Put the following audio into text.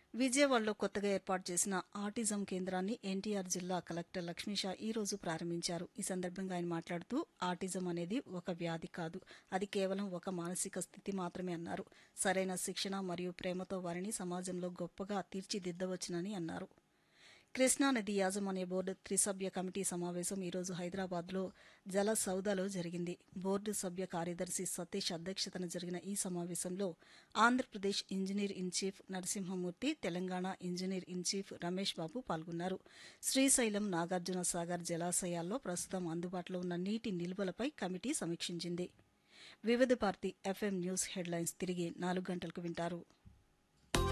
విజయవాడలో కొత్తగా ఏర్పాటు చేసిన ఆటిజం కేంద్రాన్ని ఎన్టీఆర్ జిల్లా కలెక్టర్ లక్ష్మీషా ఈ రోజు ప్రారంభించారు ఈ సందర్భంగా ఆయన మాట్లాడుతూ ఆటిజం అనేది ఒక వ్యాధి కాదు అది కేవలం ఒక మానసిక స్థితి మాత్రమే అన్నారు సరైన శిక్షణ మరియు ప్రేమతో వారిని సమాజంలో గొప్పగా తీర్చిదిద్దవచ్చునని అన్నారు కృష్ణా నది యాజమాన్య బోర్డు త్రిసభ్య కమిటీ సమావేశం ఈరోజు హైదరాబాద్లో జల సౌదాలో జరిగింది బోర్డు సభ్య కార్యదర్శి సతీష్ అధ్యక్షతన జరిగిన ఈ సమావేశంలో Andhra Pradesh engineer in chief Narasimhamurthy Telangana engineer in chief Ramesh Babu పాల్గొన్నారు శ్రీశైలం నాగార్జున సాగర్ జలాశయాల్లో ప్రస్తుతం అందుబాటులో ఉన్న నీటి నిల్వలపై కమిటీ సమీక్షించింది వివిధ భారతి ఎఫ్ఎం న్యూస్ హెడ్లైన్స్ తిరిగి నాలుగు గంటలకు వింటారు